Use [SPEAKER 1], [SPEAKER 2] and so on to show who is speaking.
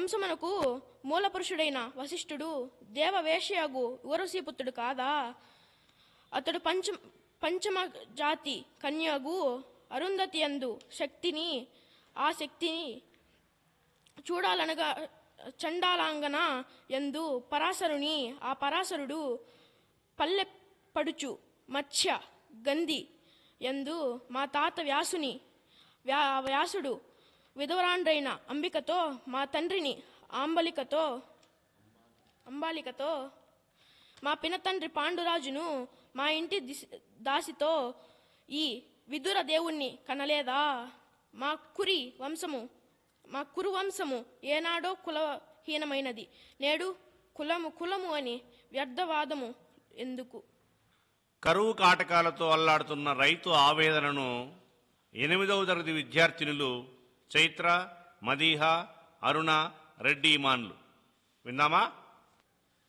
[SPEAKER 1] వంశమునకు మూలపురుషుడైన వశిష్ఠుడు దేవవేషయగు ఊరసీపుత్రుడు కాదా అతడు పంచ పంచమ జాతి కన్యగు అరుంధతి యందు శక్తిని ఆ శక్తిని చూడాలనగా చండాలాంగన ఎందు పరాశరుని ఆ పరాశరుడు పల్లె పడుచు మత్స్య గంధి ఎందు మా తాత వ్యాసుని వ్యా వ్యాసుడు విధవరాండ్రైన అంబికతో మా తండ్రిని ఆంబలికతో అంబాలికతో మా పినతండ్రి పాండురాజును మా ఇంటి దిశ దాసితో ఈ విదుర దేవుణ్ణి కనలేదా మా కురి వంశము మా కురు వంశము ఏనాడో కులహీనమైనది నేడు కులము కులము అని వ్యర్థవాదము ఎందుకు
[SPEAKER 2] కరువు కాటకాలతో అల్లాడుతున్న రైతు ఆవేదనను ఎనిమిదవ తరగతి విద్యార్థినులు చైత్ర మదీహ అరుణ రెడ్డి ఇమాన్లు విందామా